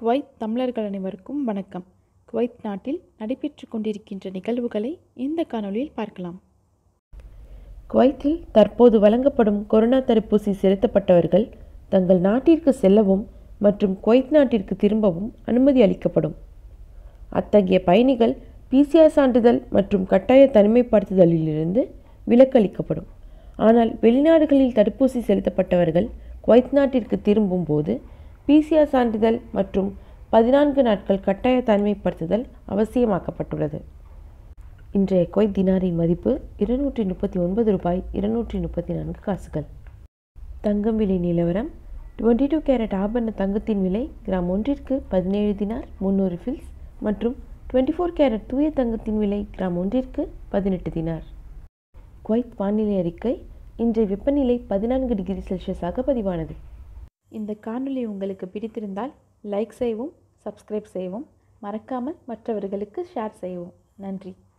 Kuwait தமிழர்கள் அனைவருக்கும் வணக்கம் குவைத் நாட்டில் நடைபெற்று கொண்டிருக்கின்ற நிகழ்வுகளை இந்த காணொளியில் பார்க்கலாம் குவைத்தில் தற்போது வழங்கப்படும் கொரோனா தடுப்பூசி செலுத்தப்பட்டவர்கள் தங்கள் நாட்டிற்கு செல்லவும் மற்றும் குவைத் நாட்டிற்கு திரும்பவும் அனுமதி அளிக்கப்படும் அத்தகைய பயணிகள் பிசிஆர் சான்றிதழ் மற்றும் கட்டாய தனிமைப்படுத்துதலிலிருந்து விலக்கு அளிக்கப்படும் ஆனால் வெளிநாடுகளில் தடுப்பூசி செலுத்தப்பட்டவர்கள் குவைத் நாட்டிற்கு திரும்பும் போது பிசிஆர் சான்றிதழ் மற்றும் பதினான்கு நாட்கள் கட்டாய தனிமைப்படுத்துதல் அவசியமாக்கப்பட்டுள்ளது இன்றைய குவைத் தினாரின் மதிப்பு இருநூற்றி முப்பத்தி ஒன்பது ரூபாய் இருநூற்றி முப்பத்தி நான்கு காசுகள் தங்கம் விலை நிலவரம் டுவெண்ட்டி டூ கேரட் ஆபரண தங்கத்தின் விலை கிராம் ஒன்றிற்கு பதினேழு தினார் முந்நூறு ஃபில்ஸ் மற்றும் டுவெண்ட்டி ஃபோர் கேரட் தூய தங்கத்தின் விலை கிராம் ஒன்றிற்கு பதினெட்டு தினார் குவைத் வானிலை அறிக்கை இன்றைய வெப்பநிலை பதினான்கு டிகிரி செல்சியஸாக பதிவானது இந்த காணொளி உங்களுக்கு பிடித்திருந்தால் லைக் செய்யவும் சப்ஸ்கிரைப் செய்யவும் மறக்காமல் மற்றவர்களுக்கு ஷேர் செய்யவும் நன்றி